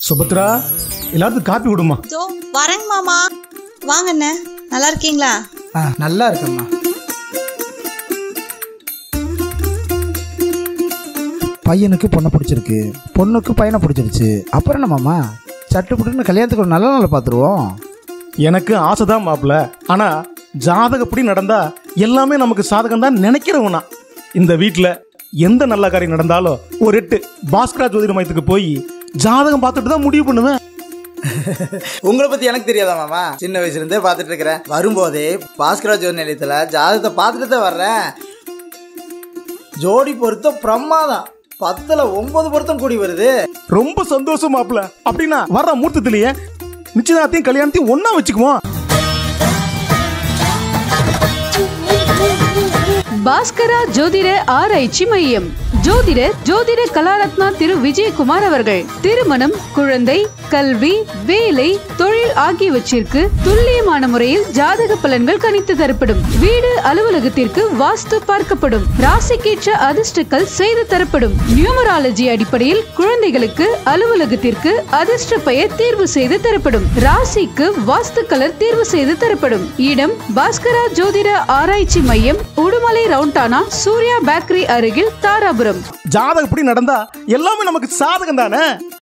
சுபத்ரா எல்லாத்துக்கும் காப்பி விடுமா தோ வரேங்க மாமா வாங்க அண்ணே நல்லா இருக்கீங்களா ஆ நல்லா இருக்கம்மா பையனுக்கு பொண்ணை பிடிச்சிருக்கு பொண்ணுக்கு பையனை பிடிச்சிருச்சு அப்புறம் என்ன மாமா சட்டு புட்டுன்னு கல்யாணத்துக்கு ஒரு நல்ல நாள் பார்த்துருவோம் எனக்கு ஆசைதான் மாப்பிள ஆனா ஜாதகப்படி நடந்தா எல்லாமே நமக்கு சாதகம் தான் நினைக்கிறவனா இந்த வீட்ல எந்த நல்ல காரியம் நடந்தாலும் ஒரு எட்டு பாஸ்கரா ஜோதிட மையத்துக்கு போய் ஜாதகம் பார்த்துட்டு தான் முடிவு பண்ணுவேன் உங்களை பத்தி எனக்கு தெரியாதா மாமா சின்ன வயசுல இருந்தே பார்த்துட்டு இருக்கிறேன் வரும்போதே பாஸ்கரா ஜோதி நிலையத்துல ஜாதகத்தை பார்த்துட்டு தான் வர்றேன் ஜோடி பொருத்தம் பிரமாதம் பத்துல ஒன்பது பொருத்தம் கூடி வருது ரொம்ப சந்தோஷம் மாப்பிள அப்படின்னா வர்ற மூர்த்தத்திலேயே நிச்சயதார்த்தையும் கல்யாணத்தையும் ஒண்ணா வச்சுக்குவோம் பாஸ்கரா ஜோதிட ஆராய்ச்சி மையம் ஜோதிடர் ஜோதிட கலாரத்னா திரு விஜயகுமார் அவர்கள் திருமணம் குழந்தை கல்வி வேலை தொழில் ஆகியவற்றிற்கு துல்லியமான முறையில் ஜாதக பலன்கள் கணித்து தரப்படும் வீடு அலுவலகத்திற்கு வாஸ்து பார்க்கப்படும் ராசிக்கேற்ற அதிர்ஷ்டங்கள் செய்து தரப்படும் நியூமராலஜி அடிப்படையில் குழந்தைகளுக்கு அலுவலகத்திற்கு அதிர்ஷ்ட பெயர் தேர்வு செய்து தரப்படும் ராசிக்கு வாஸ்து கலர் தேர்வு செய்து தரப்படும் இடம் பாஸ்கரா ஜோதிட ஆராய்ச்சி மையம் உடுமலை ரவுண்டானா சூர்யா பேக்கரி அருகில் தாராபுரம் ஜாதகப்படி நடந்தா எல்லாமே நமக்கு சாதகம் தானே